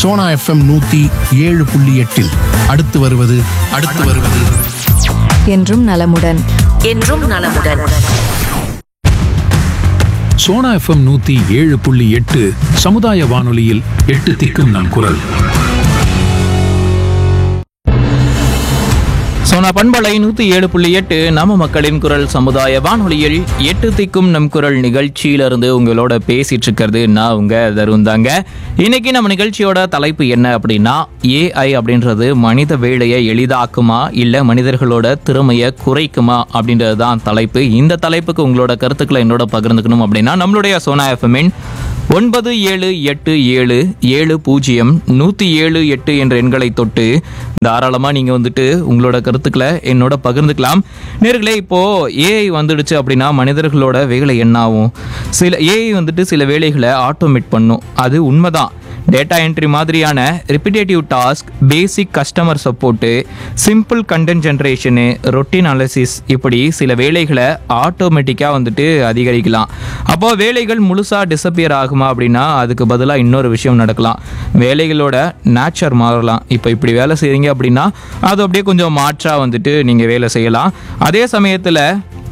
Sona FM நூத்தி ஏழு புள்ளி எட்டில் அடுத்து வருவது அடுத்து வருவது என்றும் நலமுடன் என்றும் நலமுடன் சோனா எஃப்எம் நூத்தி ஏழு புள்ளி எட்டு சமுதாய வானொலியில் எட்டு திக்கும் நம் குரல் சோனா பண்பலை நூத்தி ஏழு புள்ளி எட்டு நம்ம மக்களின் குரல் சமுதாய வானொலியில் எட்டு திக்கும் நம் குரல் நிகழ்ச்சியிலிருந்து உங்களோட பேசிட்டு இருக்கிறது நான் உங்க தருண் தாங்க இன்னைக்கு நம்ம நிகழ்ச்சியோட தலைப்பு என்ன அப்படின்னா ஏஐ அப்படின்றது மனித வேலையை எளிதாக்குமா இல்ல மனிதர்களோட திறமையை குறைக்குமா அப்படின்றது தான் தலைப்பு இந்த தலைப்புக்கு உங்களோட கருத்துக்களை என்னோட பகிர்ந்துக்கணும் அப்படின்னா நம்மளுடைய சோனா எஃப்எம்மின் ஒன்பது ஏழு எட்டு ஏழு ஏழு பூஜ்ஜியம் நூற்றி ஏழு எட்டு என்ற எண்களை தொட்டு தாராளமாக நீங்கள் வந்துட்டு உங்களோட கருத்துக்களை என்னோட பகிர்ந்துக்கலாம் நேர்களே இப்போது ஏஐ வந்துடுச்சு அப்படின்னா மனிதர்களோட வேலை என்ன ஆகும் சில ஏஐ வந்துட்டு சில வேலைகளை ஆட்டோமேட் பண்ணும் அது உண்மைதான் டேட்டா என்ட்ரி மாதிரியான repetitive task basic customer support simple content generation routine analysis இப்படி சில வேலைகளை ஆட்டோமேட்டிக்காக வந்துட்டு அதிகரிக்கலாம் அப்போ வேலைகள் முழுசாக டிசப்பியர் ஆகுமா அப்படின்னா அதுக்கு பதிலாக இன்னொரு விஷயம் நடக்கலாம் வேலைகளோட நேச்சர் மாறலாம் இப்போ இப்படி வேலை செய்கிறீங்க அப்படின்னா அது அப்படியே கொஞ்சம் மாற்றாக வந்துட்டு நீங்கள் வேலை செய்யலாம் அதே சமயத்தில்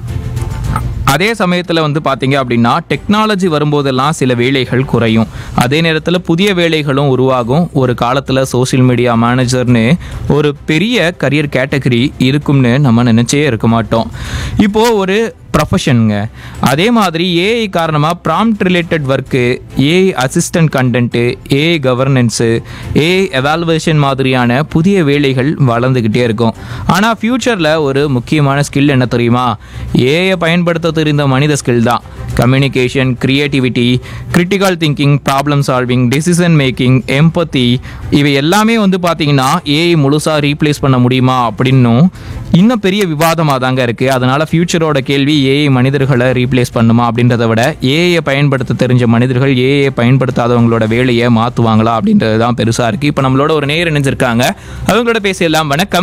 அதே சமயத்தில் வந்து பார்த்தீங்க அப்படின்னா டெக்னாலஜி வரும்போதெல்லாம் சில வேலைகள் குறையும் அதே நேரத்தில் புதிய வேலைகளும் உருவாகும் ஒரு காலத்தில் சோஷியல் மீடியா மேனேஜர்னு ஒரு பெரிய கரியர் கேட்டகரி இருக்கும்னு நம்ம நினச்சே இருக்க மாட்டோம் இப்போது ஒரு ப்ரொஃபஷனுங்க அதே மாதிரி ஏஐ காரணமாக prompt related work AI assistant content AI governance AI evaluation மாதிரியான புதிய வேலைகள் வளர்ந்துக்கிட்டே இருக்கும் ஆனால் ஃப்யூச்சரில் ஒரு முக்கியமான ஸ்கில் என்ன தெரியுமா ஏஐ பயன்படுத்த தெரிந்த மனித ஸ்கில் தான் communication creativity critical thinking problem solving decision making empathy இவை எல்லாமே வந்து பார்த்தீங்கன்னா ஏஐ முழுசாக ரீப்ளேஸ் பண்ண முடியுமா அப்படின்னும் இன்னும் பெரிய விவாதமாக தாங்க இருக்குது அதனால் ஃப்யூச்சரோட கேள்வி ஏஐ மனிதர்களை ரீப்ளேஸ் பண்ணுமா அப்படின்றத விட ஏஐயை பயன்படுத்த தெரிஞ்ச மனிதர்கள் ஏஐயை பயன்படுத்தாதவங்களோட வேலையை மாற்றுவாங்களா அப்படின்றது தான் பெருசாக இருக்குது இப்போ நம்மளோட ஒரு நேர் இணைஞ்சிருக்காங்க அவங்களோட பேசிடலாம் வணக்கம்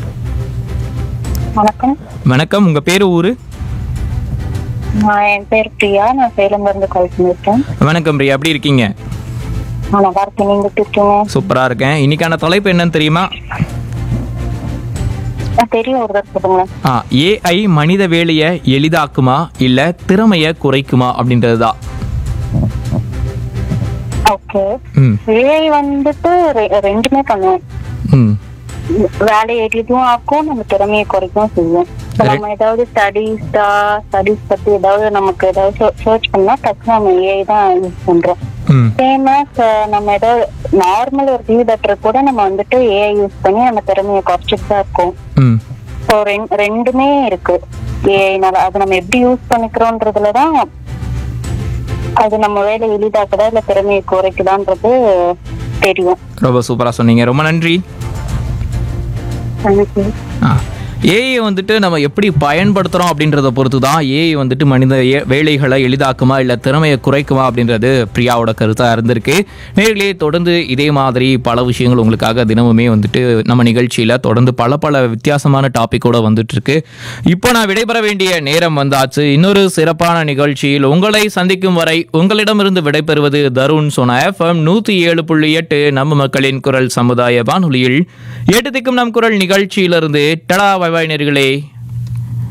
வணக்கம் வணக்கம் உங்கள் பேர் ஊர் நான் என் பேர் பிரியா நான் சேலம்ல இருந்து கால் பண்ணிருக்கேன் வணக்கம் பிரியா எப்படி இருக்கீங்க நான் நல்லா இருக்கேன் நீங்க எப்படி இருக்கீங்க சூப்பராக இருக்கேன் இன்னைக்கான தலைப்பு என்னன்னு தெரியுமா நான் தெரியும் ஒரு தடவை சொல்லுங்களேன் ஆ ஏஐ மனித வேலையை எளிதாக்குமா இல்லை திறமையை குறைக்குமா அப்படின்றது தான் ஓகே ம் ஏஐ வந்துட்டு ரெ- ரெண்டுமே பண்ணுவோம் ம் வேலையை எளிதும் ஆக்கும் நம்ம திறமையை குறைக்கவும் செய்யும் இப்ப நம்ம ஏதாவது ஸ்டடீஸ் ஸ்டடீஸ் பத்தி ஏதாவது நமக்கு ஏதாவது சர்ச் பண்ணா டக்கு நம்ம ஏஐ தான் யூஸ் பண்றோம் ம் ஃபேமஸ் நம்ம ஏதாவது நார்மல் ஒரு வியூ லெட்டர் கூட நம்ம வந்துட்டு ஏஐ யூஸ் பண்ணி நம்ம திறமையை குறைச்சிட்டு தான் இருக்கோம் ம் ஸோ ரெண்டுமே இருக்கு ஏஐனால அது நம்ம எப்படி யூஸ் பண்ணிக்கிறோன்றதுலதான் அது நம்ம வேலை எளிதாக்குதா இல்ல திறமையை குறைக்குதான்றது தெரியும் ரொம்ப சூப்பராக சொன்னீங்க ரொம்ப நன்றி எனக்கு ஆ ஏஐ வந்துட்டு நம்ம எப்படி பயன்படுத்துகிறோம் அப்படின்றத பொறுத்து தான் ஏஐ வந்துட்டு மனித ஏ- வேலைகளை எளிதாக்குமா இல்லை திறமையை குறைக்குமா அப்படின்றது பிரியாவோட கருத்தாக இருந்திருக்கு நேர்களே தொடர்ந்து இதே மாதிரி பல விஷயங்கள் உங்களுக்காக தினமுமே வந்துட்டு நம்ம நிகழ்ச்சியில் தொடர்ந்து பல பல வித்தியாசமான டாப்பிக்கோட வந்துட்டு இருக்கு இப்போ நான் விடைபெற வேண்டிய நேரம் வந்தாச்சு இன்னொரு சிறப்பான நிகழ்ச்சியில் உங்களை சந்திக்கும் வரை உங்களிடமிருந்து விடைபெறுவது தருண் சோனா எஃப்எம் நூற்றி ஏழு புள்ளி எட்டு நம்ம மக்களின் குரல் சமுதாய வானொலியில் எட்டு திக்கும் நம் குரல் நிகழ்ச்சியிலிருந்து டடா வைவாய் நேர்களே